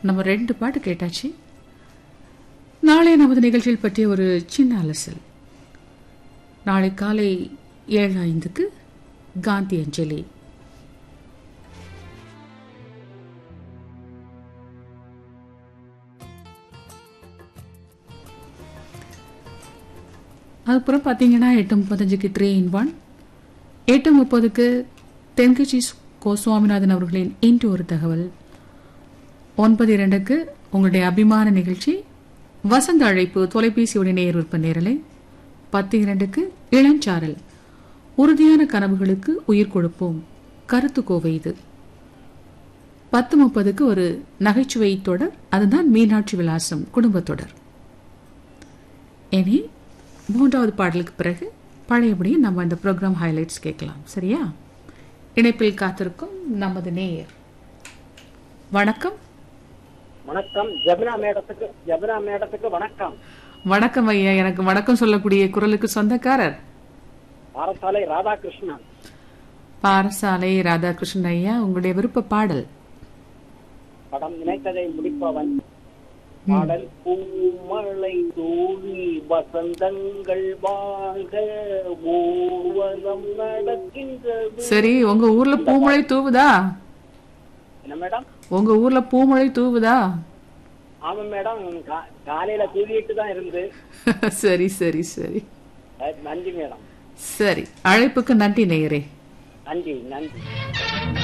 நம்ம ரெண்டு பாட்டு கேட்டாச்சு நாளை நமது நிகழ்ச்சியில் பற்றிய ஒரு சின்ன அலசல் நாளை காலை ஏழு ஐந்துக்கு காந்தி அஞ்சலி அதுக்கப்புறம் பார்த்தீங்கன்னா எட்டு முப்பத்தஞ்சுக்கு த்ரீ இன் ஒன் எட்டு முப்பதுக்கு தென்கட்சி கோ சுவாமிநாதன் அவர்களின் இன்று ஒரு தகவல் ஒன்பது இரண்டுக்கு உங்களுடைய அபிமான நிகழ்ச்சி வசந்த அழைப்பு தொலைபேசியுடைய நேர் விற்ப நேரலை பத்து இரண்டுக்கு இளஞ்சாரல் உறுதியான கனவுகளுக்கு உயிர் கொடுப்போம் கருத்து கோவை இது பத்து முப்பதுக்கு ஒரு நகைச்சுவை தொடர் அதுதான் மீனாட்சி விலாசம் குடும்பத் தொடர் இனி மூன்றாவது பாடலுக்கு பிறகு பழையபடியும் நம்ம இந்த ப்ரோக்ராம் ஹைலைட்ஸ் கேட்கலாம் சரியா இணைப்பில் காத்திருக்கும் நமது நேயர் வணக்கம் வணக்கம் ஜெபனா மேடத்துக்கு ஜெபனா மேடத்துக்கு வணக்கம் வணக்கம் ஐயா எனக்கு வணக்கம் சொல்லக்கூடிய குரலுக்கு சொந்தக்காரர் பாரசாலை ராதாகிருஷ்ணன் பாரசாலை ராதாகிருஷ்ணன் ஐயா உங்களுடைய விருப்ப பாடல் படம் நினைத்ததை முடிப்பவன் பாடல் பூமழை தூவி வசந்தங்கள் வாழ்க ஊர்வலம் நடக்கின்றது சரி உங்க ஊர்ல பூமழை தூவுதா என்ன மேடம் உங்க ஊர்ல பூமழை தூவுதா ஆமா மேடம் கா- காலையில தூவிட்டு தான் இருந்து சரி சரி சரி அஹ் நன்றி மேடம் சரி அழைப்புக்கு நன்றி நேயரே நன்றி நன்றி